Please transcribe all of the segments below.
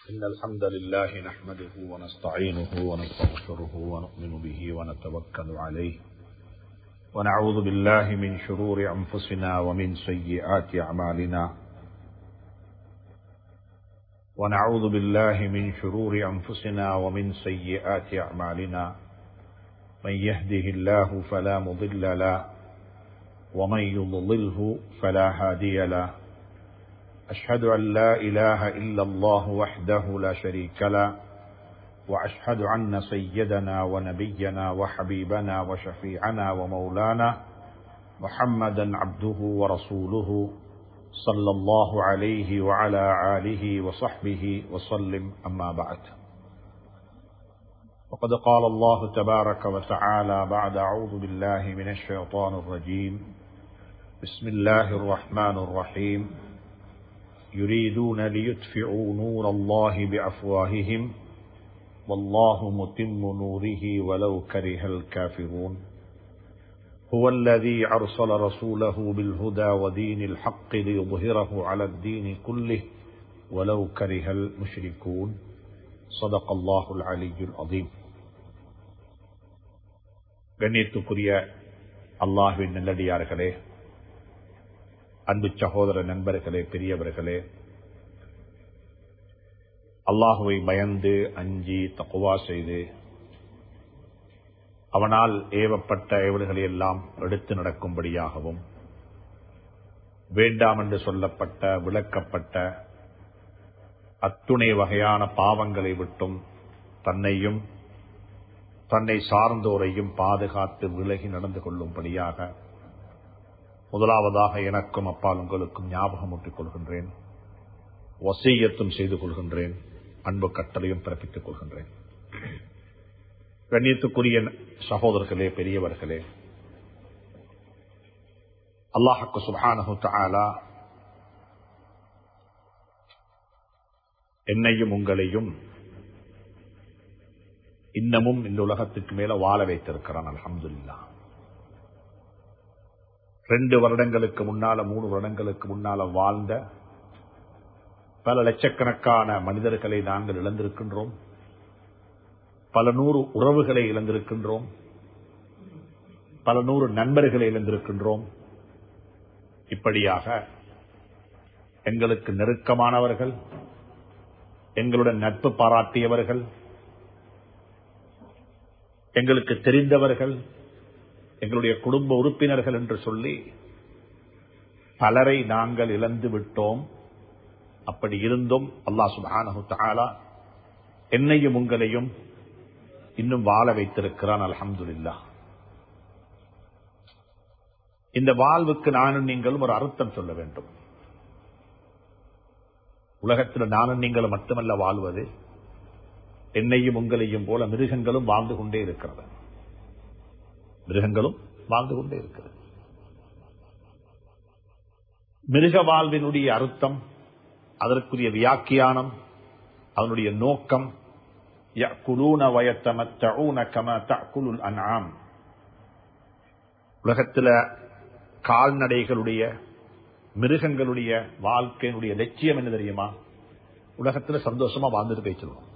إن الحمد لله نحمده ونستعينه ونستغفره ونؤمن به ونتوكل عليه ونعوذ بالله من شرور أنفسنا ومن سيئات أعمالنا ونعوذ بالله من شرور أنفسنا ومن سيئات أعمالنا من يهده الله فلا مضل له ومن يضلله فلا هادي له أشهد أن لا إله إلا الله وحده لا شريك له وأشهد أن سيدنا ونبينا وحبيبنا وشفيعنا ومولانا محمدا عبده ورسوله صلى الله عليه وعلى آله وصحبه وسلم أما بعد وقد قال الله تبارك وتعالى بعد أعوذ بالله من الشيطان الرجيم بسم الله الرحمن الرحيم يريدون ليطفئوا نور الله بأفواههم والله متم نوره ولو كره الكافرون هو الذي أرسل رسوله بالهدى ودين الحق ليظهره على الدين كله ولو كره المشركون صدق الله العلي العظيم கண்ணியத்துக்குரிய அல்லாஹுவின் நல்லடியார்களே அன்பு சகோதர நண்பர்களே பெரியவர்களே அல்லாஹுவை பயந்து அஞ்சி தக்குவா செய்து அவனால் ஏவப்பட்ட ஏவல்களை எல்லாம் எடுத்து நடக்கும்படியாகவும் வேண்டாம் என்று சொல்லப்பட்ட விளக்கப்பட்ட அத்துணை வகையான பாவங்களை விட்டும் தன்னையும் தன்னை சார்ந்தோரையும் பாதுகாத்து விலகி நடந்து கொள்ளும்படியாக முதலாவதாக எனக்கும் அப்பால் உங்களுக்கும் ஞாபகம் ஊட்டிக் கொள்கின்றேன் வசீயத்தும் செய்து கொள்கின்றேன் அன்பு கட்டளையும் பிறப்பித்துக் கொள்கின்றேன் கண்ணியத்துக்குரிய சகோதரர்களே பெரியவர்களே அல்லாஹக்கு சுபானு தாலா என்னையும் உங்களையும் இன்னமும் இந்த உலகத்துக்கு மேல வாழ வைத்திருக்கிறான் அலமதுல்லா ரெண்டு வருடங்களுக்கு முன்னால மூணு வருடங்களுக்கு முன்னால வாழ்ந்த பல லட்சக்கணக்கான மனிதர்களை நாங்கள் இழந்திருக்கின்றோம் பல நூறு உறவுகளை இழந்திருக்கின்றோம் பல நூறு நண்பர்களை இழந்திருக்கின்றோம் இப்படியாக எங்களுக்கு நெருக்கமானவர்கள் எங்களுடன் நட்பு பாராட்டியவர்கள் எங்களுக்கு தெரிந்தவர்கள் எங்களுடைய குடும்ப உறுப்பினர்கள் என்று சொல்லி பலரை நாங்கள் இழந்து விட்டோம் அப்படி இருந்தும் அல்லா சுபானு தாலா என்னையும் உங்களையும் இன்னும் வாழ வைத்திருக்கிறான் அலமதுல்லா இந்த வாழ்வுக்கு நானும் நீங்களும் ஒரு அர்த்தம் சொல்ல வேண்டும் உலகத்தில் நானும் நீங்களும் மட்டுமல்ல வாழ்வது என்னையும் உங்களையும் போல மிருகங்களும் வாழ்ந்து கொண்டே இருக்கிறது மிருகங்களும் வாழ்ந்து கொண்டே இருக்கிறது மிருக வாழ்வினுடைய அர்த்தம் அதற்குரிய வியாக்கியானம் அதனுடைய நோக்கம் உலகத்தில் கால்நடைகளுடைய மிருகங்களுடைய வாழ்க்கையினுடைய லட்சியம் என்ன தெரியுமா உலகத்தில் சந்தோஷமா வாழ்ந்துட்டு பேசிடுவோம்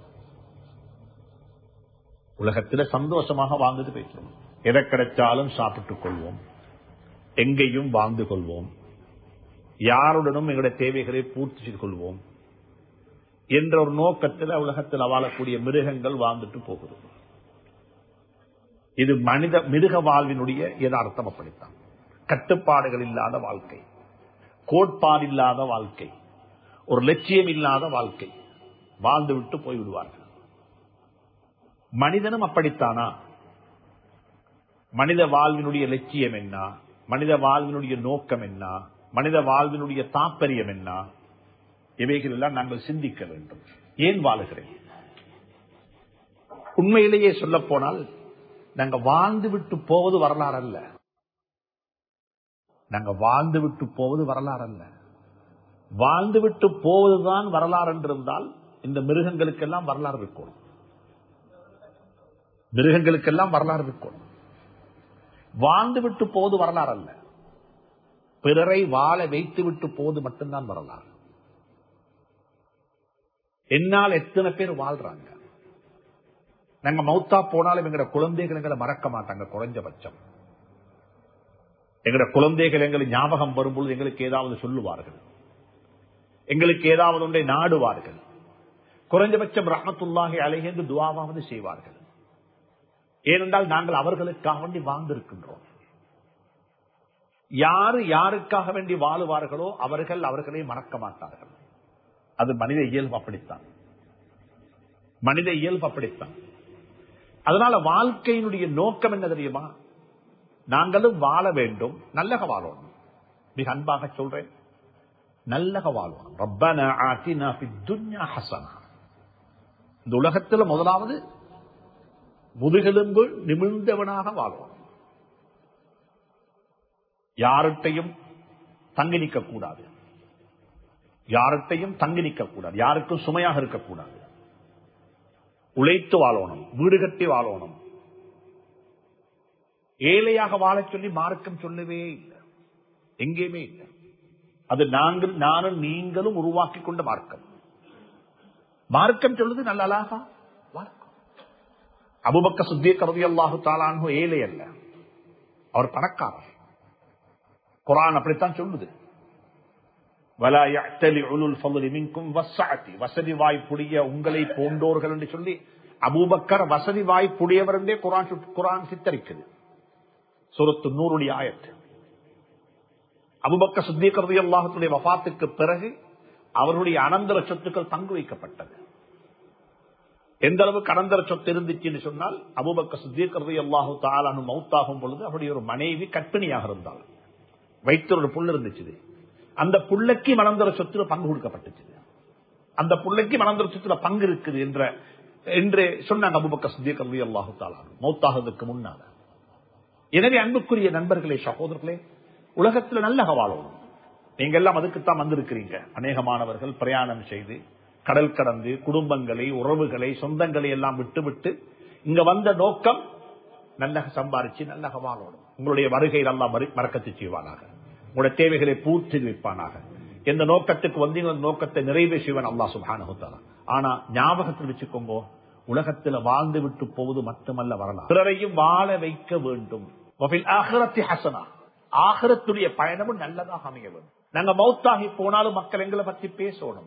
உலகத்தில் சந்தோஷமாக வாழ்ந்துட்டு பேசுவோம் எதை கிடைச்சாலும் சாப்பிட்டுக் கொள்வோம் எங்கேயும் வாழ்ந்து கொள்வோம் யாருடனும் எங்களுடைய தேவைகளை பூர்த்தி செய்து கொள்வோம் என்ற ஒரு நோக்கத்தில் உலகத்தில் வாழக்கூடிய மிருகங்கள் வாழ்ந்துட்டு போகிறது இது மனித மிருக வாழ்வினுடைய யதார்த்தம் அப்படித்தான் கட்டுப்பாடுகள் இல்லாத வாழ்க்கை கோட்பாடு இல்லாத வாழ்க்கை ஒரு லட்சியம் இல்லாத வாழ்க்கை வாழ்ந்து விட்டு போய்விடுவார்கள் மனிதனும் அப்படித்தானா மனித வாழ்வினுடைய லட்சியம் என்ன மனித வாழ்வினுடைய நோக்கம் என்ன மனித வாழ்வினுடைய தாற்பயம் என்ன இவைகள் எல்லாம் நாங்கள் சிந்திக்க வேண்டும் ஏன் வாழுகிறேன் உண்மையிலேயே சொல்ல போனால் நாங்க வாழ்ந்து விட்டு போவது வரலாறு அல்ல நாங்க வாழ்ந்து விட்டு போவது வரலாறு அல்ல வாழ்ந்து விட்டு போவதுதான் வரலாறு என்றிருந்தால் இந்த மிருகங்களுக்கெல்லாம் வரலாறு இருக்கணும் மிருகங்களுக்கெல்லாம் வரலாறு இருக்கணும் வாழ்ந்து விட்டு போவது வரலாறு அல்ல பிறரை வாழ வைத்து விட்டு போவது மட்டும்தான் வரலாறு என்னால் எத்தனை பேர் வாழ்றாங்க நாங்க மௌத்தா போனாலும் எங்கட குழந்தைகள் எங்களை மறக்க மாட்டாங்க குறைஞ்சபட்சம் எங்கட குழந்தைகள் எங்களை ஞாபகம் வரும்பொழுது எங்களுக்கு ஏதாவது சொல்லுவார்கள் எங்களுக்கு ஏதாவது ஒன்றை நாடுவார்கள் குறைஞ்சபட்சம் ரஹமத்துல்லாஹி அலைஹென்று துவாவாவது செய்வார்கள் ஏனென்றால் நாங்கள் அவர்களுக்காக வேண்டி வாழ்ந்திருக்கின்றோம் யாரு யாருக்காக வேண்டி வாழுவார்களோ அவர்கள் அவர்களை மறக்க மாட்டார்கள் அது மனித இயல்பு அப்படித்தான் மனித இயல்பு அப்படித்தான் அதனால வாழ்க்கையினுடைய நோக்கம் என்ன தெரியுமா நாங்களும் வாழ வேண்டும் நல்லக வாழணும் மிக அன்பாக சொல்றேன் நல்லக வாழ்வோம் ரப்பன ஆத்தினா துன்யா ஹசனா இந்த உலகத்தில் முதலாவது முதுகெலும்பு நிமிர்ந்தவனாக வாழ்வோம் யார்கிட்டையும் தங்கி நிற்கக்கூடாது யார்கிட்டையும் தங்கி நிற்கக்கூடாது யாருக்கும் சுமையாக இருக்கக்கூடாது உழைத்து வாழணும் வீடு கட்டி வாழணும் ஏழையாக வாழச் சொல்லி மார்க்கம் சொல்லவே இல்லை எங்கேயுமே இல்லை அது நாங்கள் நானும் நீங்களும் உருவாக்கி கொண்ட மார்க்கம் மார்க்கம் சொல்லுது நல்ல அழகா மார்க்கம் அபுபக்க சுத்திய கருதி அல்லாஹு தாலானோ ஏழை அல்ல அவர் பணக்காரர் குரான் அப்படித்தான் சொல்லுது வசதி வாய்ப்புடைய உங்களை போன்றோர்கள் என்று சொல்லி அபூபக்கர் வசதி வாய்ப்புடையவர் என்றே குரான் குரான் சித்தரிக்குது சுரத்து நூறுடைய ஆயத்து அபுபக்க சுத்திகரதி அல்லாஹத்துடைய வபாத்துக்கு பிறகு அவருடைய அனந்தர சொத்துக்கள் பங்கு வைக்கப்பட்டது எந்த அளவுக்கு அனந்தர சொத்து இருந்துச்சுன்னு சொன்னால் அபுபக்க சுத்திகரதி அல்லாஹு தாலானு மவுத்தாகும் பொழுது அவருடைய ஒரு மனைவி கற்பிணியாக இருந்தாள் வைத்த ஒரு புல் இருந்துச்சு அந்த புள்ளைக்கு மனந்தர சொத்துல பங்கு கொடுக்கப்பட்டுச்சு அந்த புள்ளைக்கு மனந்தர சொத்துல பங்கு இருக்குது என்ற என்று சொன்னாங்க அபுபக்க சுத்திகரதி அல்லாஹு தாலானு மௌத்தாகிறதுக்கு முன்னால எனவே அன்புக்குரிய நண்பர்களே சகோதரர்களே உலகத்தில் நல்ல வாழணும் நீங்க எல்லாம் அதுக்குத்தான் வந்திருக்கிறீங்க அநேகமானவர்கள் பிரயாணம் செய்து கடல் கடந்து குடும்பங்களை உறவுகளை சொந்தங்களை எல்லாம் விட்டு விட்டு இங்க வந்த நோக்கம் நல்ல சம்பாரிச்சு நல்ல வாழணும் உங்களுடைய வருகையில் எல்லாம் மறக்கத்து செய்வானாக உங்களுடைய தேவைகளை பூர்த்தி வைப்பானாக எந்த நோக்கத்துக்கு வந்து நோக்கத்தை நிறைவே செய்வன் அல்லா சுபானுத்தாரா ஆனா ஞாபகத்தில் வச்சுக்கோங்க உலகத்தில் வாழ்ந்து விட்டு போவது மட்டுமல்ல வரலாம் பிறரையும் வாழ வைக்க வேண்டும் ஹசனா ஆகரத்துடைய பயணமும் நல்லதாக அமைய வேண்டும் நாங்க மௌத்தாகி போனாலும் மக்கள் எங்களை பத்தி பேசணும்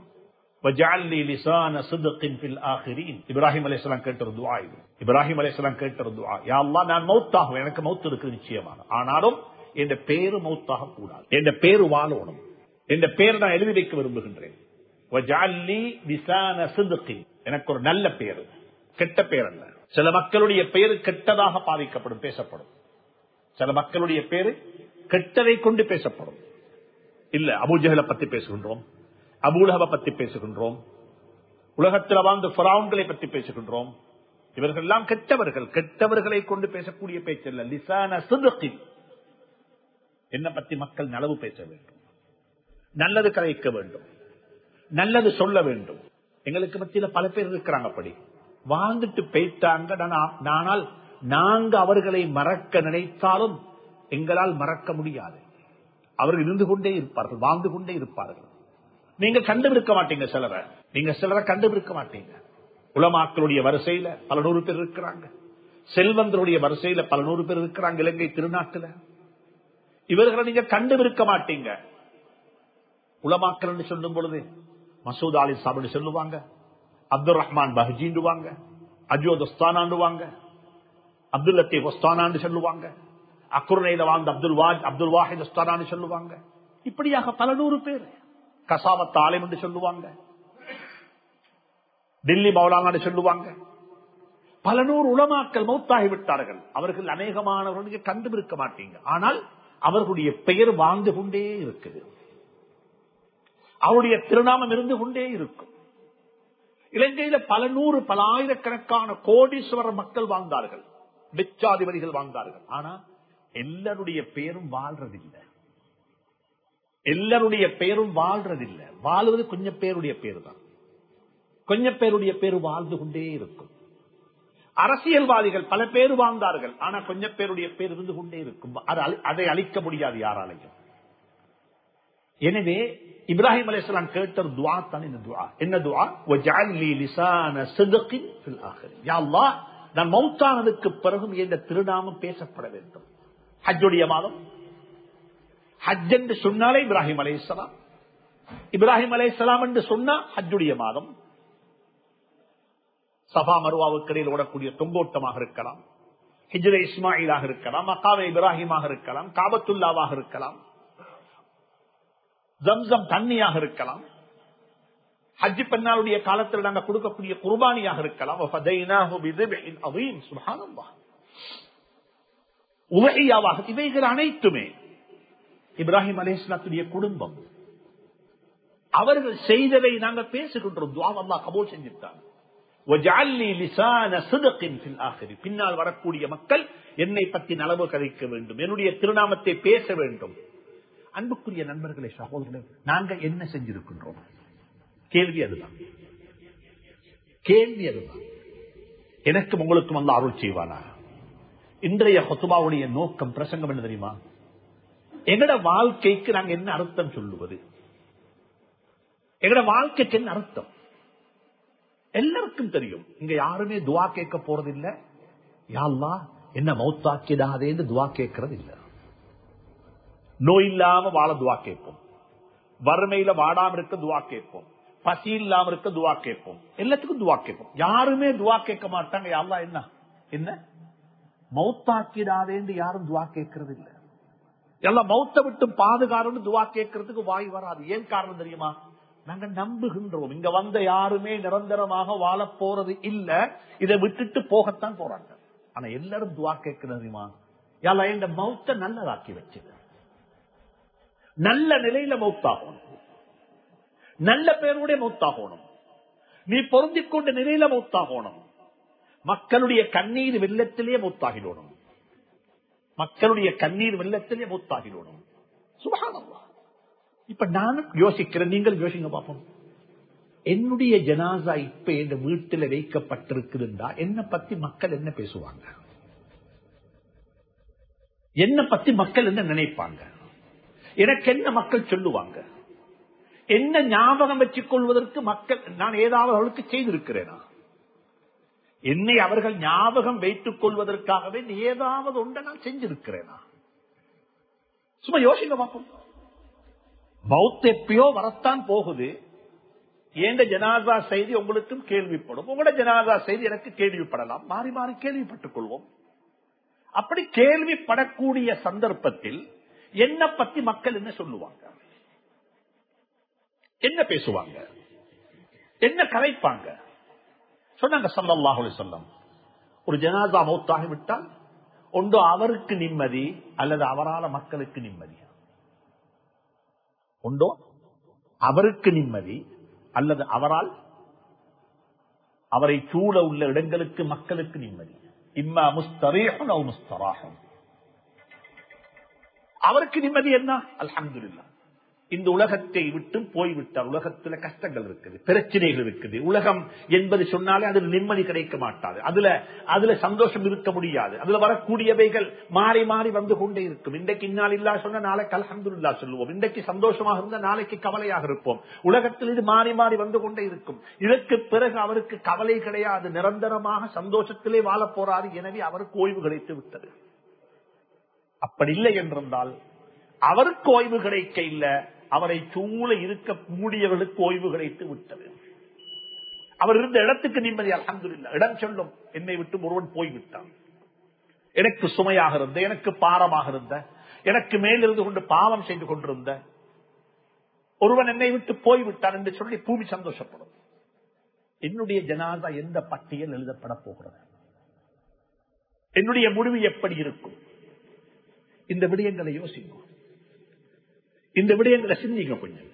இப்ராஹிம் அலிஸ்லாம் கேட்ட துவா இது இப்ராஹிம் அலிஸ்லாம் கேட்ட துவா யாழ்லா நான் மௌத்தாகும் எனக்கு மௌத்து இருக்கு நிச்சயமான ஆனாலும் என் பேரு மௌத்தாக கூடாது என் பேரு வாழணும் என் பேர் நான் எழுதி வைக்க விரும்புகின்றேன் எனக்கு ஒரு நல்ல பேரு கெட்ட பேர் அல்ல சில மக்களுடைய பெயர் கெட்டதாக பாதிக்கப்படும் பேசப்படும் சில மக்களுடைய பேரு கெட்டதை கொண்டு பேசப்படும் இல்ல அபுஜகலை பத்தி பேசுகின்றோம் அபூலகவை பத்தி பேசுகின்றோம் உலகத்தில் வாழ்ந்த புறாவுன்களை பற்றி பேசுகின்றோம் இவர்கள் எல்லாம் கெட்டவர்கள் கெட்டவர்களை கொண்டு பேசக்கூடிய பேச்சல்ல லிசான சிதத்தில் என்ன பத்தி மக்கள் நலவு பேச வேண்டும் நல்லது கதைக்க வேண்டும் நல்லது சொல்ல வேண்டும் எங்களுக்கு மத்தியில பல பேர் இருக்கிறாங்க அப்படி வாழ்ந்துட்டு போயிட்டாங்க ஆனால் நாங்க அவர்களை மறக்க நினைத்தாலும் எங்களால் மறக்க முடியாது அவர்கள் இருந்து கொண்டே இருப்பார்கள் வாழ்ந்து கொண்டே இருப்பார்கள் நீங்க கண்டுபிடிக்க மாட்டீங்க சிலரை நீங்க சிலரை கண்டுபிடிக்க மாட்டீங்க உலமாக்களுடைய வரிசையில பல நூறு பேர் இருக்கிறாங்க செல்வந்தருடைய வரிசையில பல நூறு பேர் இருக்கிறாங்க இலங்கை திருநாட்டுல இவர்களை நீங்க கண்டுபிடிக்க மாட்டீங்க உலமாக்கள் சொல்லும் பொழுது மசூத் அலி சாபின்னு சொல்லுவாங்க அப்துல் ரஹ்மான் பஹஜிண்டுவாங்க அஜோத் ஒஸ்தானாண்டுவாங்க அப்துல் லத்தீப் ஒஸ்தானான்னு சொல்லுவாங்க அக்குர்னையில வாழ்ந்த அப்துல் வாஜ் அப்துல் வாஹித் ஒஸ்தானான்னு சொல்லுவாங்க இப்படியாக பல நூறு பேர் கசாவத் ஆலயம் என்று சொல்லுவாங்க டில்லி மௌலானான்னு சொல்லுவாங்க பல நூறு உளமாக்கல் மௌத்தாகி விட்டார்கள் அவர்கள் அநேகமானவர்களுக்கு கண்டுபிடிக்க மாட்டீங்க ஆனால் அவர்களுடைய பெயர் வாழ்ந்து கொண்டே இருக்குது அவருடைய திருநாமம் இருந்து கொண்டே இருக்கும் இலங்கையில பல நூறு பல ஆயிரக்கணக்கான கோடீஸ்வரர் மக்கள் வாழ்ந்தார்கள் மிச்சாதிபதிகள் வாழ்ந்தார்கள் ஆனா எல்லாருடைய பேரும் வாழ்றதில்லை எல்லாருடைய பேரும் வாழ்றதில்லை வாழ்வது கொஞ்சம் பேருடைய பேரு தான் கொஞ்சம் பேருடைய பேரு வாழ்ந்து கொண்டே இருக்கும் அரசியல்வாதிகள் பல பேர் வாழ்ந்தார்கள் ஆனா கொஞ்சம் பேருடைய பேர் இருந்து கொண்டே இருக்கும் அதை அழிக்க முடியாது யாராலையும் எனவே இப்ராஹிம் அலைஹிஸ்ஸலாம் கேட்ட ஒரு துஆ தான் இந்த துஆ என்ன துஆ வஜஅல்லி லிசான சித்கின் ஃபில் ஆখির யா அல்லாஹ் நான் மௌத்தானதுக்கு பிறகும் இந்த திருநாமம் பேசப்பட வேண்டும் ஹஜ்ஜுடைய மாதம் ஹஜ் என்று சொன்னாலே இப்ராஹிம் அலைஹிஸ்ஸலாம் இப்ராஹிம் அலைஹிஸ்ஸலாம் என்று சொன்னா ஹஜ்ஜுடைய மாதம் சபா மருவாவுக்கு இடையில் ஓடக்கூடிய தொங்கோட்டமாக இருக்கலாம் ஹிஜ்ரே இஸ்மாயிலாக இருக்கலாம் மக்காவே இப்ராஹிமாக இருக்கலாம் காபத்துல்லாவாக இருக்கலாம் ஜம்சம் தண்ணியாக இருக்கலாம் ஹஜ்ஜி பெண்ணாளுடைய காலத்தில் நாங்கள் கொடுக்கக்கூடிய குர்பானியாக இருக்கலாம் உலகையாவாக இவைகள் அனைத்துமே இப்ராஹிம் அலேஸ்லாத்துடைய குடும்பம் அவர்கள் செய்ததை நாங்கள் பேசுகின்றோம் துவா அல்லா கபோல் செஞ்சிருக்காங்க பின்னால் வரக்கூடிய மக்கள் என்னை பற்றி நலவு கதைக்க வேண்டும் என்னுடைய திருநாமத்தை பேச வேண்டும் அன்புக்குரிய நண்பர்களே சகோதரர்களே நாங்கள் என்ன செஞ்சிருக்கின்றோம் கேள்வி அதுதான் கேள்வி அதுதான் எனக்கும் உங்களுக்கும் அல்ல அருள் செய்வானா இன்றைய ஹொத்துபாவுடைய நோக்கம் பிரசங்கம் என்ன தெரியுமா எங்கட வாழ்க்கைக்கு நாங்க என்ன அர்த்தம் சொல்லுவது எங்கட வாழ்க்கைக்கு என்ன அர்த்தம் எல்லாருக்கும் தெரியும் இங்க யாருமே துவா கேட்க போறது இல்ல யாழ்லா என்ன மௌத்தாக்கிடாதேன்னு துவா கேட்கறது இல்ல நோய் இல்லாம வாழ துவா கேட்போம் வறுமையில வாடாம இருக்க துவா கேட்போம் பசி இல்லாம இருக்க துவா கேட்போம் எல்லாத்துக்கும் துவா கேட்போம் யாருமே துவா கேட்க மாட்டாங்க யாழ்லா என்ன என்ன மௌத்தாக்கிடாதேன்னு யாரும் துவா கேட்கறது இல்ல எல்லாம் மௌத்த விட்டு பாதுகாரன்னு துவா கேட்கறதுக்கு வாய் வராது ஏன் காரணம் தெரியுமா நாங்க நம்புகின்றோம் இங்க வந்த யாருமே நிரந்தரமாக வாழ போறது இல்ல இதை விட்டுட்டு போகத்தான் போறாங்க ஆனா எல்லாரும் துவா கேட்கிறதுமா யாரா இந்த மௌத்த நல்லதாக்கி வச்சுது நல்ல நிலையில மௌத்தாகணும் நல்ல பேருடைய மௌத்தாகணும் நீ பொருந்திக் கொண்ட நிலையில மௌத்தாகணும் மக்களுடைய கண்ணீர் வெள்ளத்திலே மௌத்தாகிடணும் மக்களுடைய கண்ணீர் வெள்ளத்திலே மௌத்தாகிடணும் சுபகானம்மா இப்ப நானும் யோசிக்கிறேன் நீங்கள் யோசிங்க பார்ப்போம் என்னுடைய ஜனாசா இப்ப என் வீட்டில் வைக்கப்பட்டிருக்குதுண்டா என்ன பத்தி மக்கள் என்ன பேசுவாங்க என்ன பத்தி மக்கள் என்ன நினைப்பாங்க எனக்கு என்ன மக்கள் சொல்லுவாங்க என்ன ஞாபகம் வச்சுக் கொள்வதற்கு மக்கள் நான் ஏதாவது அவர்களுக்கு செய்திருக்கிறேனா என்னை அவர்கள் ஞாபகம் வைத்துக் கொள்வதற்காகவே ஏதாவது ஒன்றை நான் செஞ்சிருக்கிறேனா சும்மா யோசிங்க பார்ப்போம் பௌத்த எப்பயோ வரத்தான் போகுது ஏண்ட ஜனாதா செய்தி உங்களுக்கும் கேள்விப்படும் உங்களோட ஜனாதா செய்தி எனக்கு கேள்விப்படலாம் மாறி மாறி கேள்விப்பட்டுக் கொள்வோம் அப்படி கேள்விப்படக்கூடிய சந்தர்ப்பத்தில் என்ன பத்தி மக்கள் என்ன சொல்லுவாங்க என்ன பேசுவாங்க என்ன கலைப்பாங்க சொன்னாங்க சல்லாஹு சொல்லம் ஒரு ஜனாதா மௌத்தாகி விட்டால் ஒன்று அவருக்கு நிம்மதி அல்லது அவரால மக்களுக்கு நிம்மதி உண்டோ அவருக்கு நிம்மதி அல்லது அவரால் அவரை சூழ உள்ள இடங்களுக்கு மக்களுக்கு நிம்மதி இம்மா முஸ்தரீகம் முஸ்தராகம் அவருக்கு நிம்மதி என்ன அல்ஹம்துல்லா இந்த உலகத்தை விட்டு போய்விட்டார் உலகத்துல கஷ்டங்கள் இருக்குது பிரச்சனைகள் இருக்குது உலகம் என்பது சொன்னாலே அதில் நிம்மதி கிடைக்க மாட்டாது அதுல அதுல சந்தோஷம் இருக்க முடியாது அதுல வரக்கூடியவைகள் மாறி மாறி வந்து கொண்டே இருக்கும் இன்றைக்கு இன்னால் இல்லா சொன்ன நாளைக்கு அலமதுல்லா சொல்லுவோம் இன்றைக்கு சந்தோஷமாக இருந்த நாளைக்கு கவலையாக இருப்போம் உலகத்தில் இது மாறி மாறி வந்து கொண்டே இருக்கும் இதற்கு பிறகு அவருக்கு கவலை கிடையாது நிரந்தரமாக சந்தோஷத்திலே வாழ போறாரு எனவே அவருக்கு ஓய்வு கிடைத்து விட்டது அப்படி இல்லை என்றிருந்தால் அவருக்கு ஓய்வு கிடைக்க இல்ல அவரை சூழ இருக்க கூடியவர்களுக்கு ஓய்வு கிடைத்து விட்டது அவர் இருந்த இடத்துக்கு நிம்மதி அலமதுல்ல இடம் சொல்லும் என்னை விட்டு ஒருவன் போய்விட்டான் எனக்கு சுமையாக இருந்த எனக்கு பாரமாக இருந்த எனக்கு மேலிருந்து கொண்டு பாவம் செய்து கொண்டிருந்த ஒருவன் என்னை விட்டு போய்விட்டான் என்று சொல்லி பூமி சந்தோஷப்படும் என்னுடைய ஜனாதா எந்த பட்டியல் எழுதப்பட போகிறது என்னுடைய முடிவு எப்படி இருக்கும் இந்த விடயங்களை யோசிக்கும் இந்த விடயங்களை சிந்திங்க கொஞ்சம்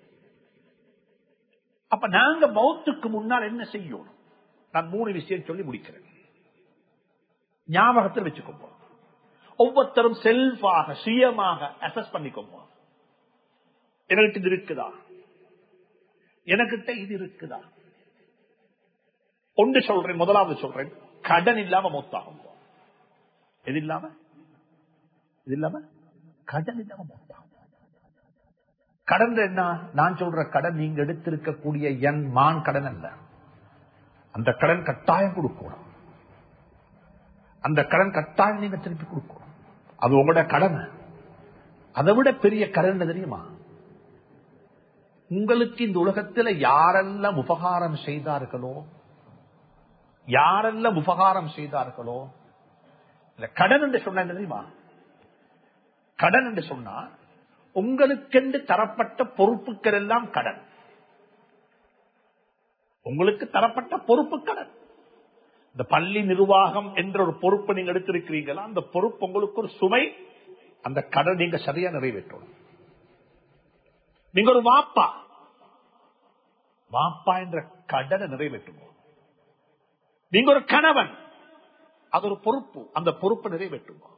அப்ப நாங்க பௌத்துக்கு முன்னால் என்ன செய்யணும் நான் மூணு விஷயம் சொல்லி முடிக்கிறேன் ஞாபகத்தில் வச்சுக்கோங்க ஒவ்வொருத்தரும் செல்ஃபாக சுயமாக அசஸ் பண்ணிக்கோங்க என்கிட்ட இது இருக்குதா எனக்கிட்ட இது இருக்குதா ஒன்று சொல்றேன் முதலாவது சொல்றேன் கடன் இல்லாம மொத்தாகும் எது இல்லாம இது இல்லாம கடன் இல்லாம மொத்தாகும் கடன் என்ன நான் சொல்ற கடன் நீங்க எடுத்திருக்கக்கூடிய என் மான் கடன் அல்ல அந்த கடன் கட்டாயம் கொடுக்கணும் அந்த கடன் கட்டாயம் நீங்க திருப்பி கொடுக்கணும் அது உங்களோட கடமை அதை விட பெரிய கடன் என்ன தெரியுமா உங்களுக்கு இந்த உலகத்தில் யாரெல்லாம் உபகாரம் செய்தார்களோ யாரெல்லாம் உபகாரம் செய்தார்களோ இல்ல கடன் என்று சொன்ன என்ன தெரியுமா கடன் என்று சொன்னா உங்களுக்கென்று தரப்பட்ட பொறுப்புகள் எல்லாம் கடன் உங்களுக்கு தரப்பட்ட பொறுப்பு கடன் இந்த பள்ளி நிர்வாகம் என்ற ஒரு பொறுப்பு நீங்க எடுத்திருக்கிறீங்களா அந்த பொறுப்பு உங்களுக்கு ஒரு சுமை அந்த கடன் நீங்க சரியா நிறைவேற்றணும் நீங்க ஒரு வாப்பா வாப்பா என்ற கடனை நிறைவேற்றுவோம் நீங்க ஒரு கணவன் அது ஒரு பொறுப்பு அந்த பொறுப்பை நிறைவேற்றுவோம்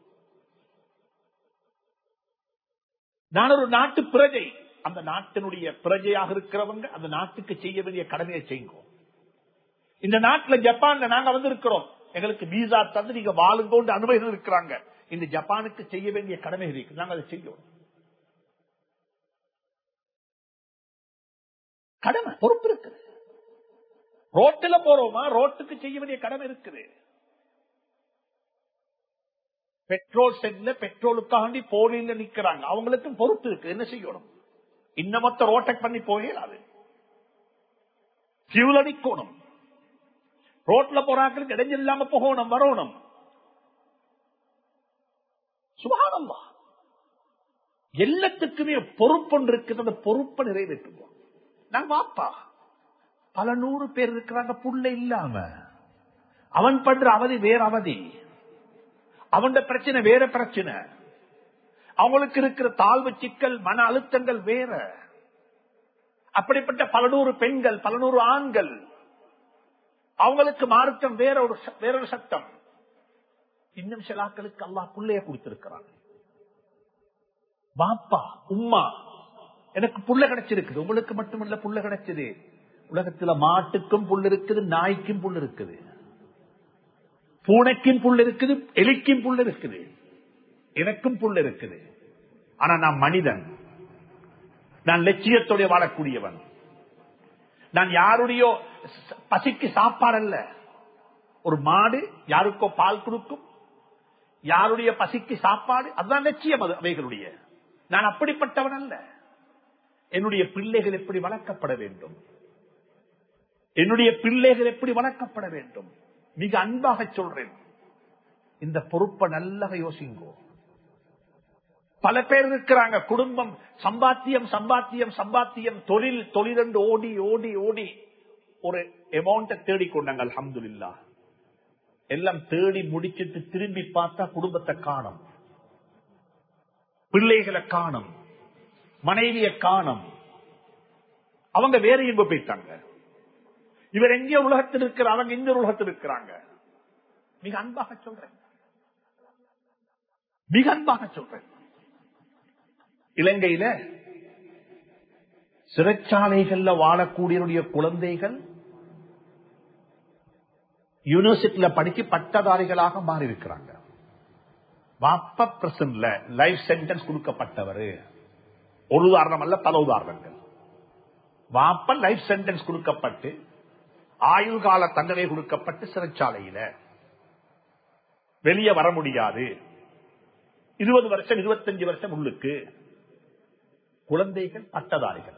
நான் ஒரு நாட்டு பிரஜை அந்த நாட்டினுடைய பிரஜையாக இருக்கிறவங்க அந்த நாட்டுக்கு செய்ய வேண்டிய கடமையை செய்யுங்க இந்த நாட்டுல ஜப்பான்ல நாங்க வந்து இருக்கிறோம் எங்களுக்கு வீசா தந்து நீங்க வாழுங்கோண்டு அனுமதி இருக்கிறாங்க இந்த ஜப்பானுக்கு செய்ய வேண்டிய கடமை இருக்கு நாங்க அதை செய்யணும் கடமை பொறுப்பு இருக்குது ரோட்டில போறோமா ரோட்டுக்கு செய்ய வேண்டிய கடமை இருக்குது பெட்ரோல் செட்ல பெட்ரோலுக்காண்டி போலியில நிக்கிறாங்க அவங்களுக்கும் பொறுப்பு இருக்கு என்ன செய்யணும் இன்னமத்த ரோட்டக் பண்ணி போயிடாது பியூல் அடிக்கணும் ரோட்ல போறாக்களுக்கு இடைஞ்சல் இல்லாம போகணும் வரணும் சுபானம்மா எல்லாத்துக்குமே பொறுப்பு இருக்குது அந்த பொறுப்பை நிறைவேற்றுவோம் நான் வாப்பா பல நூறு பேர் இருக்கிறாங்க புள்ள இல்லாம அவன் பண்ற அவதி வேற அவதி அவன் பிரச்சனை வேற பிரச்சனை அவங்களுக்கு இருக்கிற தாழ்வு சிக்கல் மன அழுத்தங்கள் வேற அப்படிப்பட்ட பல நூறு பெண்கள் பல நூறு ஆண்கள் அவங்களுக்கு மார்க்கம் வேற ஒரு வேற ஒரு சட்டம் இன்னும் சிலாக்களுக்கு அல்லா புள்ளைய கொடுத்திருக்கிறாங்க பாப்பா உம்மா எனக்கு புள்ள கிடைச்சிருக்குது உங்களுக்கு மட்டுமல்ல புள்ள கிடைச்சது உலகத்துல மாட்டுக்கும் புல் இருக்குது நாய்க்கும் புல் இருக்குது பூனைக்கும் புல் இருக்குது எலிக்கும் புல் இருக்குது எனக்கும் புல் இருக்குது ஆனா நான் மனிதன் நான் லட்சியத்தோட வாழக்கூடியவன் நான் யாருடைய பசிக்கு சாப்பாடு அல்ல ஒரு மாடு யாருக்கோ பால் கொடுக்கும் யாருடைய பசிக்கு சாப்பாடு அதுதான் லட்சியம் அது அவைகளுடைய நான் அப்படிப்பட்டவன் அல்ல என்னுடைய பிள்ளைகள் எப்படி வளர்க்கப்பட வேண்டும் என்னுடைய பிள்ளைகள் எப்படி வளர்க்கப்பட வேண்டும் மிக அன்பாக சொல்றேன் இந்த பொறுப்பை நல்லா யோசிங்கோ பல பேர் இருக்கிறாங்க குடும்பம் சம்பாத்தியம் சம்பாத்தியம் சம்பாத்தியம் தொழில் தொழில் என்று ஓடி ஓடி ஓடி ஒரு அமௌண்ட தேடிக்கொண்டாங்க அலமதுல்லா எல்லாம் தேடி முடிச்சிட்டு திரும்பி பார்த்தா குடும்பத்தை காணும் பிள்ளைகளை காணும் மனைவிய காணும் அவங்க வேற எங்க போயிட்டாங்க இவர் எங்கே உலகத்தில் இருக்கிற அவங்க இந்த உலகத்தில் இருக்கிறாங்க மிக அன்பாக சொல்றேன் மிக அன்பாக சொல்றேன் இலங்கையில சிறைச்சாலைகள்ல வாழக்கூடியவருடைய குழந்தைகள் யூனிவர்சிட்டியில படிச்சு பட்டதாரிகளாக மாறி இருக்கிறாங்க வாப்ப பிரசன்ட்ல லைஃப் சென்டென்ஸ் கொடுக்கப்பட்டவர் ஒரு உதாரணம் அல்ல பல உதாரணங்கள் வாப்ப லைஃப் சென்டென்ஸ் கொடுக்கப்பட்டு ஆயுள் கால தண்டனை கொடுக்கப்பட்டு சிறைச்சாலையில வெளியே வர முடியாது இருபது வருஷம் இருபத்தஞ்சு வருஷம் உள்ளுக்கு குழந்தைகள் பட்டதாரிகள்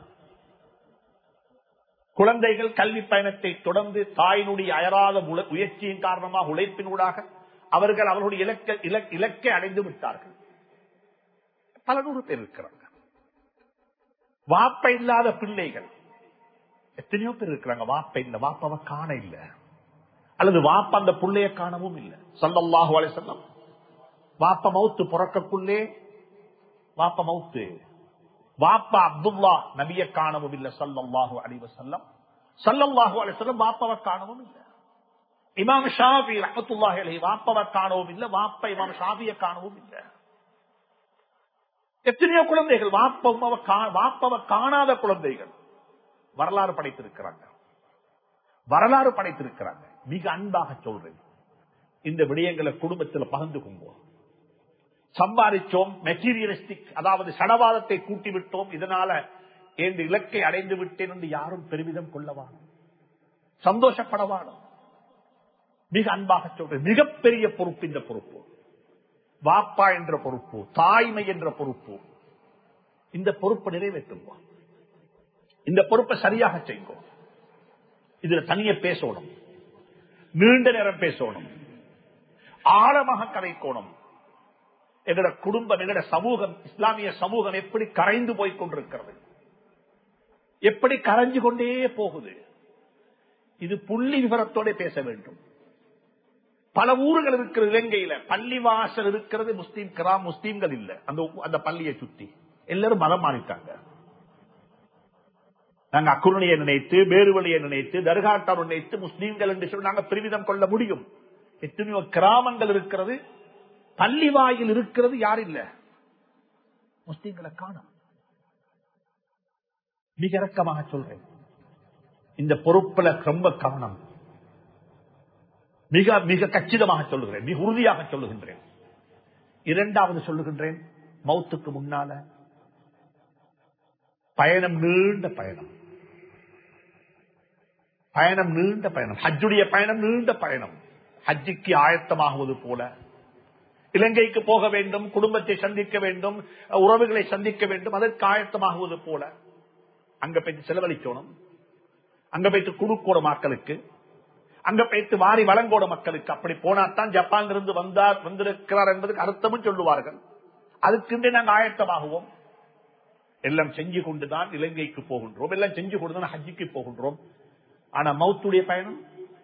குழந்தைகள் கல்வி பயணத்தை தொடர்ந்து தாயினுடைய அயராத முயற்சியின் காரணமாக உழைப்பினூடாக அவர்கள் அவர்களுடைய இலக்க இலக்கை அடைந்து விட்டார்கள் பல நூறு பேர் இருக்கிறாங்க வாப்ப இல்லாத பிள்ளைகள் எத்தனையோ பேர் இருக்கிறாங்க வாப்ப இல்ல வாப்பாவை காண இல்ல அல்லது வாப்ப அந்த பிள்ளைய காணவும் இல்லை சொல்லல்லாஹு அலை சொல்லம் வாப்ப மவுத்து பிறக்கக்குள்ளே வாப்ப மவுத்து வாப்பா அப்துல்லா நபிய காணவும் இல்லை சல்லல்லாஹு அலிவ செல்லம் சல்லல்லாஹு அலி சொல்லம் வாப்பாவை காணவும் இல்லை இமாம் ஷாபி ரஹத்துல்லாஹி அலி வாப்பாவை காணவும் இல்லை வாப்பா இமாம் ஷாபிய காணவும் இல்லை எத்தனையோ குழந்தைகள் வாப்பவை காணாத குழந்தைகள் வரலாறு படைத்திருக்கிறாங்க வரலாறு படைத்திருக்கிறாங்க மிக அன்பாக சொல்றேன் இந்த விடயங்களை குடும்பத்தில் பகிர்ந்து கொள்வோம் சம்பாதிச்சோம் மெட்டீரியலிஸ்டிக் அதாவது சடவாதத்தை கூட்டி விட்டோம் இதனால என்ற இலக்கை அடைந்து விட்டேன் என்று யாரும் பெருமிதம் கொள்ளவானோ சந்தோஷப்படவானோ மிக அன்பாக சொல்றேன் மிகப்பெரிய பொறுப்பு இந்த பொறுப்பு வாப்பா என்ற பொறுப்பு தாய்மை என்ற பொறுப்பு இந்த பொறுப்பை நிறைவேற்றுவோம் இந்த பொறுப்பை சரியாக செய்வோம் இதுல தனிய பேசணும் நீண்ட நேரம் பேசணும் ஆழமாக கதைக்கோணும் எங்கட குடும்பம் எங்கட சமூகம் இஸ்லாமிய சமூகம் எப்படி கரைந்து போய் கொண்டிருக்கிறது எப்படி கரைஞ்சு கொண்டே போகுது இது புள்ளி விவரத்தோட பேச வேண்டும் பல ஊர்கள் இருக்கிற இலங்கையில பள்ளிவாசல் இருக்கிறது முஸ்லீம் கிராம் முஸ்லீம்கள் இல்ல அந்த அந்த பள்ளியை சுத்தி எல்லாரும் மதம் மாறிட்டாங்க நாங்க அக்குருணையை நினைத்து வேறுவழியை நினைத்து தர்காட்டார் நினைத்து முஸ்லீம்கள் என்று சொல்லி நாங்க பெருமிதம் கொள்ள முடியும் எத்தனையோ கிராமங்கள் இருக்கிறது பள்ளி வாயில் இருக்கிறது யார் இல்ல முஸ்லீம்களை காணும் மிக இறக்கமாக சொல்றேன் இந்த பொறுப்புல ரொம்ப கவனம் மிக மிக கச்சிதமாக சொல்லுகிறேன் மிக உறுதியாக சொல்லுகின்றேன் இரண்டாவது சொல்லுகின்றேன் மௌத்துக்கு முன்னால பயணம் நீண்ட பயணம் பயணம் நீண்ட பயணம் ஹஜ்ஜுடைய பயணம் நீண்ட பயணம் ஹஜ்ஜிக்கு ஆயத்தமாகுவது போல இலங்கைக்கு போக வேண்டும் குடும்பத்தை சந்திக்க வேண்டும் உறவுகளை சந்திக்க வேண்டும் அதற்கு ஆயத்தமாகுவது போல அங்க போயிட்டு செலவழிக்கணும் அங்க போயிட்டு குடுக்கோட மக்களுக்கு அங்க போயிட்டு வாரி வளங்கோட மக்களுக்கு அப்படி போனாத்தான் ஜப்பான் இருந்து வந்தார் வந்திருக்கிறார் என்பதுக்கு அர்த்தமும் சொல்லுவார்கள் அதுக்கு நாங்க ஆயத்தமாகுவோம் எல்லாம் செஞ்சு கொண்டுதான் இலங்கைக்கு போகின்றோம் எல்லாம் செஞ்சு கொண்டுதான் ஹஜ்ஜிக்கு போகின்றோம் ஆனா மௌத்துடைய பயணம்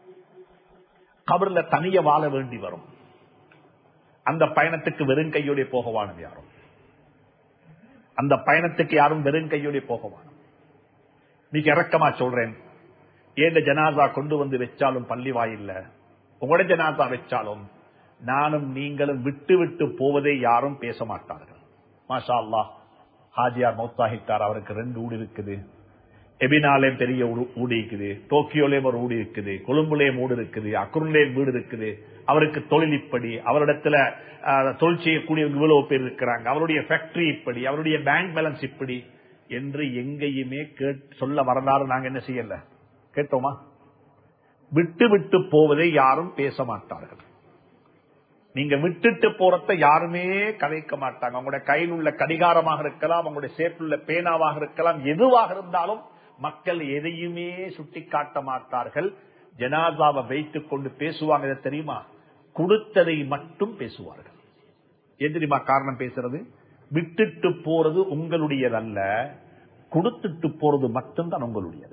கபர்ல தனிய வாழ வேண்டி வரும் அந்த பயணத்துக்கு வெறும் கையோட போகவானது யாரும் அந்த பயணத்துக்கு யாரும் வெறும் கையோட போகவானும் மிக இறக்கமா சொல்றேன் ஏண்ட ஜனாசா கொண்டு வந்து வச்சாலும் பள்ளி வாயில்ல உங்களோட ஜனாசா வச்சாலும் நானும் நீங்களும் விட்டு விட்டு போவதை யாரும் பேச மாட்டார்கள் மாஷா அல்லா ஹாஜியார் மௌத்தாஹித்தார் அவருக்கு ரெண்டு ஊடு இருக்குது எபினாலேயும் பெரிய ஊடு இருக்குது டோக்கியோலேயும் ஒரு ஊடு இருக்குது கொழும்புலேயும் ஊடு இருக்குது அக்குருலேயும் வீடு இருக்குது அவருக்கு தொழில் இப்படி அவரிடத்துல தொழில் செய்யக்கூடிய இவ்வளவு பேர் இருக்கிறாங்க அவருடைய ஃபேக்டரி இப்படி அவருடைய பேங்க் பேலன்ஸ் இப்படி என்று எங்கேயுமே சொல்ல வரலாறு நாங்க என்ன செய்யல கேட்டோமா விட்டு விட்டு போவதை யாரும் பேச மாட்டார்கள் நீங்க விட்டுட்டு போறத யாருமே கதைக்க மாட்டாங்க அவங்களுடைய கையில் உள்ள கடிகாரமாக இருக்கலாம் அவங்களுடைய சேற்றுள்ள பேனாவாக இருக்கலாம் எதுவாக இருந்தாலும் மக்கள் எதையுமே சுட்டி காட்ட மாட்டார்கள் ஜனாதாவை வைத்துக் கொண்டு பேசுவாங்க இதை தெரியுமா கொடுத்ததை மட்டும் பேசுவார்கள் எது தெரியுமா காரணம் பேசுறது விட்டுட்டு போறது உங்களுடையதல்ல கொடுத்துட்டு போறது மட்டும்தான் உங்களுடையது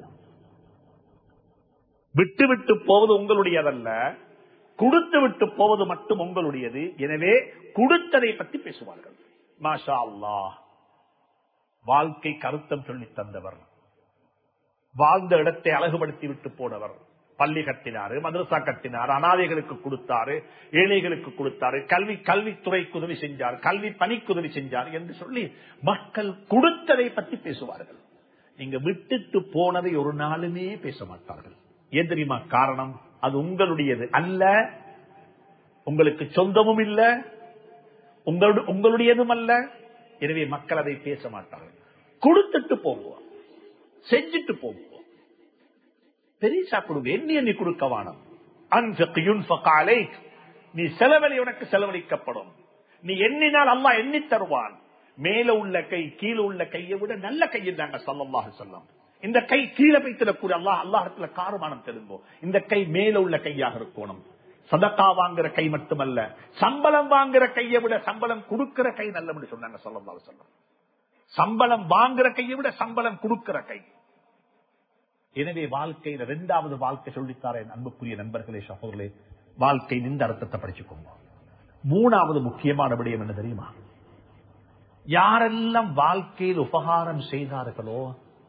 விட்டு விட்டு போவது உங்களுடையதல்ல கொடுத்து விட்டு போவது மட்டும் உங்களுடையது எனவே கொடுத்ததை பற்றி பேசுவார்கள் மாஷா அல்லா வாழ்க்கை கருத்தம் சொல்லி தந்தவர் வாழ்ந்த இடத்தை அழகுபடுத்தி விட்டு போனவர் பள்ளி கட்டினாரு மதரசா கட்டினார் அனாதைகளுக்கு கொடுத்தாரு ஏழைகளுக்கு கொடுத்தாரு கல்வி கல்வித்துறைக்கு உதவி செஞ்சார் கல்வி பணிக்கு உதவி செஞ்சார் என்று சொல்லி மக்கள் கொடுத்ததை பற்றி பேசுவார்கள் நீங்க விட்டுட்டு போனதை ஒரு நாளுமே பேச மாட்டார்கள் ஏன் தெரியுமா காரணம் அது உங்களுடையது அல்ல உங்களுக்கு சொந்தமும் இல்ல உங்களுடையதும் அல்ல எனவே மக்கள் அதை பேச மாட்டார்கள் கொடுத்துட்டு போவோம் செஞ்சுட்டு போவோம் பெரிசா கொடுங்க எண்ணி எண்ணி கொடுக்க வானம் நீ செலவழி உனக்கு செலவழிக்கப்படும் நீ எண்ணினால் அம்மா எண்ணி தருவான் மேல உள்ள கை கீழே உள்ள கையை விட நல்ல கையில் தாங்க சொல்லமாக சொல்லம் இந்த கை கீழே வைத்திடக்கூடிய அல்லாஹ் அல்லாஹத்துல காரமானம் தெரிந்தோம் இந்த கை மேல உள்ள கையாக இருக்கணும் சதக்கா வாங்குற கை மட்டுமல்ல சம்பளம் வாங்குற கையை விட சம்பளம் கொடுக்கிற கை நல்ல சொன்னாங்க சொல்லலாம் சொல்லம் சம்பளம் வாங்குற கையை விட சம்பளம் கொடுக்கிற கை எனவே வாழ்க்கையில இரண்டாவது வாழ்க்கை சொல்லித்தாரேன் அன்புக்குரிய நண்பர்களே சகோதரே வாழ்க்கை நின்ற அர்த்தத்தை படிச்சுக்கோங்க மூணாவது முக்கியமான விடயம் என்ன தெரியுமா யாரெல்லாம் வாழ்க்கையில் உபகாரம் செய்தார்களோ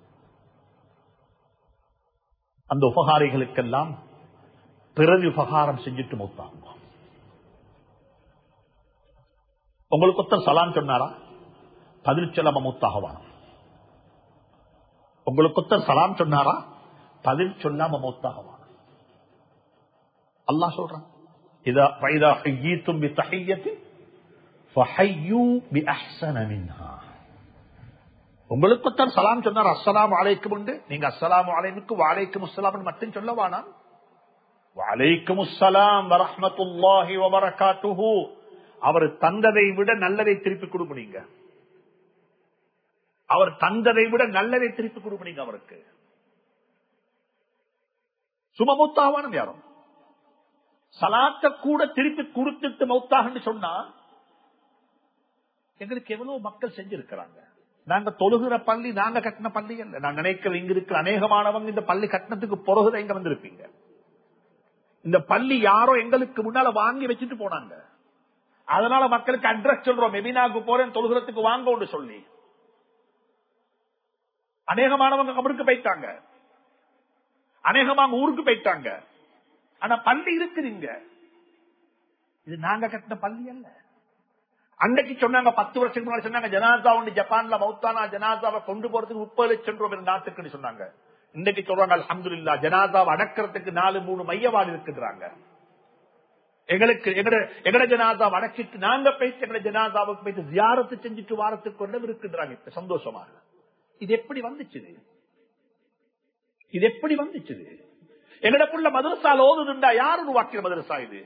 அந்த உபகாரிகளுக்கெல்லாம் பிறகு உபகாரம் செஞ்சுட்டு மூத்தாங்க உங்களுக்கு ஒருத்தர் சலாம் சொன்னாரா பதில் சொல்லாம மூத்தாகவான் உங்களுக்கு ஒருத்தர் சலாம் சொன்னாரா பதில் சொல்லாம மூத்தாகவான் அல்லா சொல்றான் இதா பைதா ஹையீத்தும் பி தஹியத்தி ஃபஹையூ பி அஹ்ஸன மின்ஹா உங்களுக்குத்தான் சலாம் சொன்னார் அஸ்ஸலாம் அலைக்கும் உண்டு நீங்க அஸ்ஸலாம் அலைமுக்கு வாழைக்கும் அஸ்ஸலாம் மட்டும் சொல்ல வேணாம் வலைக்கும் அஸ்ஸலாம் வரஹ்மத்துல்லாஹி வபரகாத்துஹு அவர் தந்ததை விட நல்லதை திருப்பி கொடுப்பீங்க அவர் தந்ததை விட நல்லதை திருப்பி கொடுப்பீங்க அவருக்கு சுமமுத்தாவானும் யாரும் சலாத்த கூட திருப்பி கொடுத்துட்டு மௌத்தாகன்னு சொன்னா எங்களுக்கு எவ்வளவு மக்கள் செஞ்சிருக்கிறாங்க நாங்க தொழுகிற பள்ளி நாங்க கட்டின பள்ளி அல்ல நான் நினைக்கிறேன் இங்க இருக்கிற அநேகமானவங்க இந்த பள்ளி கட்டினத்துக்கு பிறகுதான் இங்க வந்திருப்பீங்க இந்த பள்ளி யாரோ எங்களுக்கு முன்னால வாங்கி வச்சுட்டு போனாங்க அதனால மக்களுக்கு அட்ரஸ் சொல்றோம் மெபினாக்கு போறேன் தொழுகிறதுக்கு வாங்க சொல்லி அநேகமானவங்க கபருக்கு போயிட்டாங்க அநேகமாக ஊருக்கு போயிட்டாங்க ஆனா பள்ளி இருக்குதுங்க இது நாங்க கட்டின பள்ளி அல்ல அன்னைக்கு சொன்னாங்க பத்து வருஷத்துக்கு முன்னாடி சொன்னாங்க ஜனாசா ஒன்று ஜப்பான்ல மௌத்தானா ஜனாசாவை கொண்டு போறதுக்கு முப்பது லட்சம் ரூபாய் நாட்டுக்குன்னு சொன்னாங்க இன்னைக்கு சொல்றாங்க அலமதுல்லா ஜனாசாவை அடக்கிறதுக்கு நாலு மூணு மையவாடு இருக்குறாங்க எங்களுக்கு எங்கட எங்கட ஜனாசா அடக்கிட்டு நாங்க போயிட்டு எங்கட ஜனாசாவுக்கு போயிட்டு ஜியாரத்து செஞ்சுட்டு வாரத்துக்கு கொண்டு இருக்குன்றாங்க இப்ப சந்தோஷமாக இது எப்படி வந்துச்சு இது எப்படி வந்துச்சு எங்கட புள்ள மதரசால ஓதுதுண்டா யார் உருவாக்கிற மதரசா இது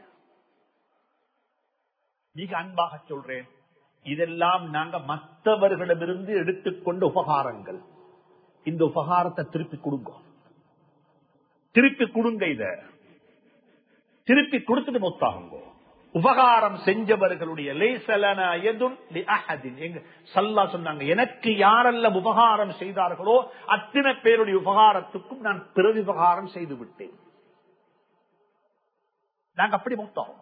மிக அன்பாக சொல்றேன் இதெல்லாம் நாங்க மற்றவர்களிடமிருந்து எடுத்துக்கொண்ட உபகாரங்கள் இந்த உபகாரத்தை திருப்பி கொடுங்க திருப்பி கொடுங்க இத திருப்பி கொடுத்துட்டு மொத்தாகுங்க உபகாரம் செஞ்சவர்களுடைய லேசலன எதுன் லி அஹதின். எங்க சல்லா சொன்னாங்க எனக்கு யாரெல்லாம் உபகாரம் செய்தார்களோ அத்தனை பேருடைய உபகாரத்துக்கும் நான் பிறகு உபகாரம் செய்து விட்டேன் நாங்க அப்படி மொத்தம்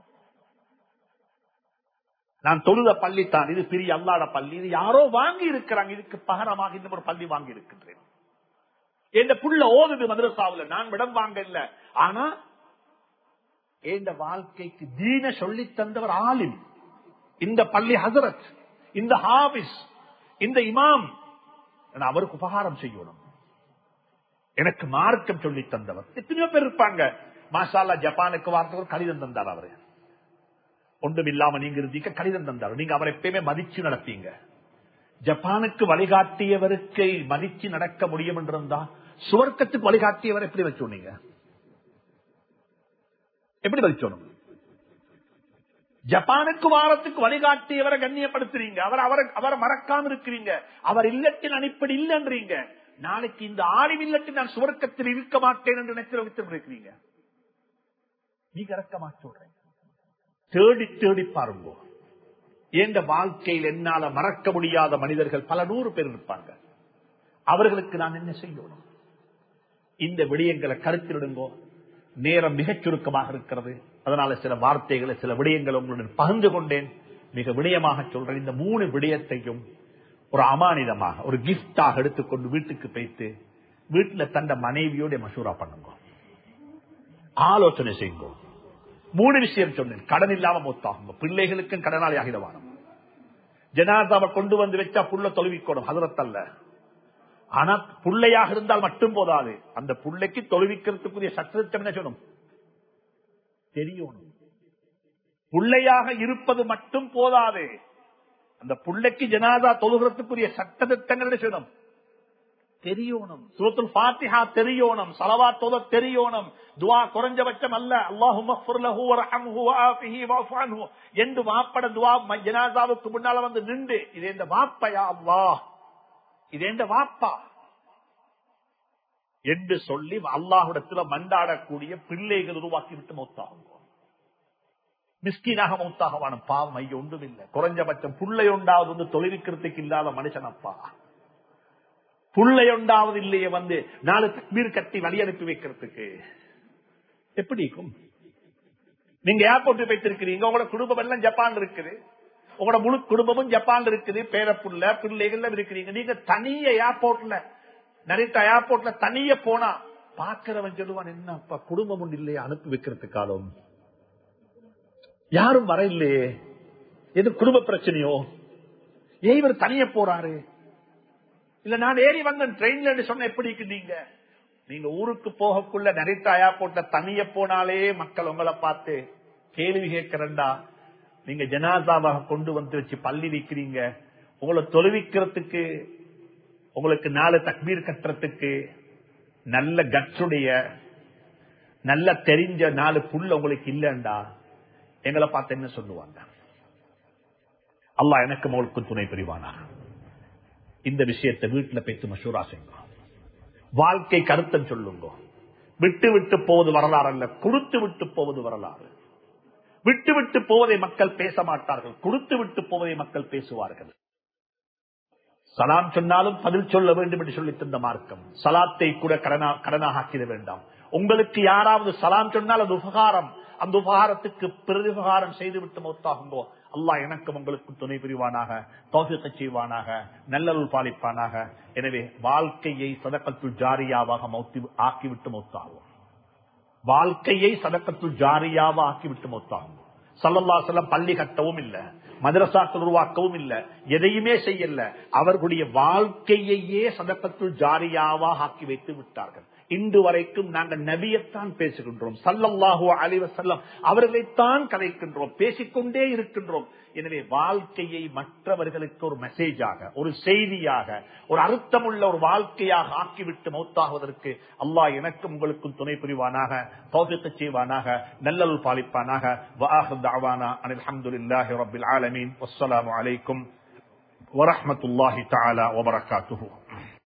நான் தொழுத பள்ளி தான் இது பெரிய அல்லாட பள்ளி இது யாரோ வாங்கி இருக்கிறாங்க இதுக்கு பகரமாக இன்னும் ஒரு பள்ளி வாங்கி இருக்கின்றேன் எந்த புள்ள ஓதுது மதுரசாவுல நான் விடம் வாங்க இல்ல ஆனா இந்த வாழ்க்கைக்கு தீன சொல்லி தந்தவர் ஆலிம் இந்த பள்ளி ஹசரத் இந்த ஹாபிஸ் இந்த இமாம் நான் அவருக்கு உபகாரம் செய்யணும் எனக்கு மார்க்கம் சொல்லி தந்தவர் எத்தனையோ பேர் இருப்பாங்க மாஷால்லா ஜப்பானுக்கு வார்த்தை ஒரு கடிதம் தந்தார் அவரு ஒன்றும் இல்லாம நீங்க இருந்தீங்க கடிதம் தந்தார் நீங்க அவரை எப்பயுமே மதிச்சு நடப்பீங்க ஜப்பானுக்கு வழிகாட்டியவருக்கு மதிச்சு நடக்க முடியும் என்றிருந்தா சுவர்க்கத்துக்கு வழிகாட்டியவர் எப்படி வச்சோன்னீங்க எப்படி மதிச்சோணும் ஜப்பானுக்கு வாரத்துக்கு வழிகாட்டியவரை கண்ணியப்படுத்துறீங்க அவர் அவரை அவரை மறக்காம இருக்கிறீங்க அவர் இல்லத்தின் அடிப்படை இல்லைன்றீங்க நாளைக்கு இந்த ஆளும் இல்லத்தில் நான் சுவர்க்கத்தில் இருக்க மாட்டேன் என்று நினைச்சு இருக்கிறீங்க நீங்க இறக்கமா சொல்றேன் தேடி தேடி பாருங்க எந்த வாழ்க்கையில் என்னால மறக்க முடியாத மனிதர்கள் பல நூறு பேர் இருப்பாங்க அவர்களுக்கு நான் என்ன செய்யணும் இந்த விடயங்களை கருத்திடுங்கோ நேரம் மிகச் சுருக்கமாக இருக்கிறது அதனால சில வார்த்தைகளை சில விடயங்களை உங்களுடன் பகிர்ந்து கொண்டேன் மிக விடயமாக சொல்றேன் இந்த மூணு விடயத்தையும் ஒரு அமானிதமாக ஒரு கிஃப்டாக எடுத்துக்கொண்டு வீட்டுக்கு போய்த்து வீட்டுல தந்த மனைவியோட மசூரா பண்ணுங்க ஆலோசனை செய்யுங்க மூணு விஷயம் சொன்னேன் கடன் இல்லாம மொத்தாகுங்க பிள்ளைகளுக்கும் கடனாளி ஆகிடவானம் ஜனாதாவை கொண்டு வந்து வச்சா புள்ள தொழுவிக்கணும் ஹதரத்தல்ல ஆனா புள்ளையாக இருந்தால் மட்டும் போதாது அந்த புள்ளைக்கு தொழுவிக்கிறதுக்குரிய சட்டத்திட்டம் என்ன சொல்லணும் தெரியணும் புள்ளையாக இருப்பது மட்டும் போதாது அந்த புள்ளைக்கு ஜனாதா தொழுகிறதுக்குரிய சட்டத்திட்டங்கள் என்ன சொல்லணும் தெரியணும் சூரத்துல் பாத்திஹா தெரியணும் சலவா தொத தெரியணும் துவா குறைஞ்சபட்சம் அல்ல அல்லாஹு என்று வாப்பட துவா ஜனாதாவுக்கு முன்னால வந்து நின்று இது இந்த வாப்பையா அல்லா இது எந்த வாப்பா என்று சொல்லி அல்லாஹுடத்துல மண்டாடக்கூடிய பிள்ளைகள் உருவாக்கி விட்டு மௌத்தாகும் மிஸ்கீனாக மௌத்தாகவான பாவம் ஐய ஒன்றும் இல்லை குறைஞ்சபட்சம் புள்ளை உண்டாவது வந்து தொழிலுக்கிறதுக்கு இல்லாத மனுஷனப்பா புள்ளை உண்டாவது இல்லையே வந்து நாலு தக்பீர் கட்டி வழி அனுப்பி வைக்கிறதுக்கு எப்படி இருக்கும் நீங்க ஏர்போர்ட் வைத்திருக்கிறீங்க உங்களோட குடும்பம் எல்லாம் ஜப்பான் இருக்குது உங்களோட முழு குடும்பமும் ஜப்பான் இருக்குது பேரப்புள்ள பிள்ளைகள் இருக்கிறீங்க நீங்க தனிய ஏர்போர்ட்ல நிறைய ஏர்போர்ட்ல தனிய போனா பாக்குறவன் சொல்லுவான் என்னப்பா குடும்பம் ஒன்று இல்லையா அனுப்பி வைக்கிறதுக்காலும் யாரும் வர இல்லையே எது குடும்ப பிரச்சனையோ ஏன் இவர் தனிய போறாரு இல்ல நான் ஏறி வந்தேன் ட்ரெயின்ல சொன்ன எப்படி நீங்க நீங்க ஊருக்கு போகக்குள்ள நிறைய ஏர்போர்ட்ல தனிய போனாலே மக்கள் உங்களை பார்த்து கேள்வி கேட்கிறண்டா நீங்க ஜனாதாவாக கொண்டு வந்து வச்சு பள்ளி வைக்கிறீங்க உங்களை தொழுவிக்கிறதுக்கு உங்களுக்கு நாலு தக்பீர் கட்டுறதுக்கு நல்ல கட்சுடைய நல்ல தெரிஞ்ச நாலு புல் உங்களுக்கு இல்லண்டா எங்களை பார்த்து என்ன சொல்லுவாங்க அல்லாஹ் எனக்கு உங்களுக்கு துணை புரிவானா இந்த விஷயத்தை வீட்டுல பேச்சு மசூரா செய்யுங்க வாழ்க்கை கருத்தம் சொல்லுங்க விட்டு விட்டு போவது வரலாறு அல்ல கொடுத்து விட்டு போவது வரலாறு விட்டு விட்டு போவதை மக்கள் பேச மாட்டார்கள் கொடுத்து விட்டு போவதை மக்கள் பேசுவார்கள் சலாம் சொன்னாலும் பதில் சொல்ல வேண்டும் என்று சொல்லி தந்த மார்க்கம் சலாத்தை கூட கடனா கடனாக ஆக்கிட வேண்டாம் உங்களுக்கு யாராவது சலாம் சொன்னால் அது உபகாரம் அந்த உபகாரத்துக்கு பிரதிபகாரம் செய்துவிட்டு மொத்தாகுங்கோ அல்லாஹ் எனக்கும் உங்களுக்கு துணை புரிவானாக தோசிக்க செய்வானாக நல்லருள் பாலிப்பானாக எனவே வாழ்க்கையை சதக்கத்துள் ஜாரியாவாக மௌத்தி ஆக்கிவிட்டு மொத்தாகும் வாழ்க்கையை சதக்கத்துள் ஜாரியாவா ஆக்கிவிட்டு மொத்தாகும் சல்லல்லா செல்லம் பள்ளி கட்டவும் இல்ல மதரசாக்கள் உருவாக்கவும் இல்ல எதையுமே செய்யல அவர்களுடைய வாழ்க்கையையே சதக்கத்துள் ஜாரியாவா ஆக்கி வைத்து விட்டார்கள் இன்று வரைக்கும் நாங்கள் நபியத்தான் பேசுகின்றோம் சல்லல்லாஹு அலைவ செல்லம் அவர்களைத்தான் கதைக்கின்றோம் பேசிக்கொண்டே இருக்கின்றோம் எனவே வாழ்க்கையை மற்றவர்களுக்கு ஒரு மெசேஜாக ஒரு செய்தியாக ஒரு அர்த்தமுள்ள ஒரு வாழ்க்கையாக ஆக்கிவிட்டு மௌத்தாகுவதற்கு அல்லாஹ் எனக்கும் உங்களுக்கும் துணை புரிவானாக தௌபிக்க செய்வானாக நல்லல் பாலிப்பானாக அலமதுல்லாஹி ரபில் ஆலமீன் வஸ்ஸலாமு அலைக்கும் வரஹமத்துல்லாஹி தஆலா வபரகாத்துஹு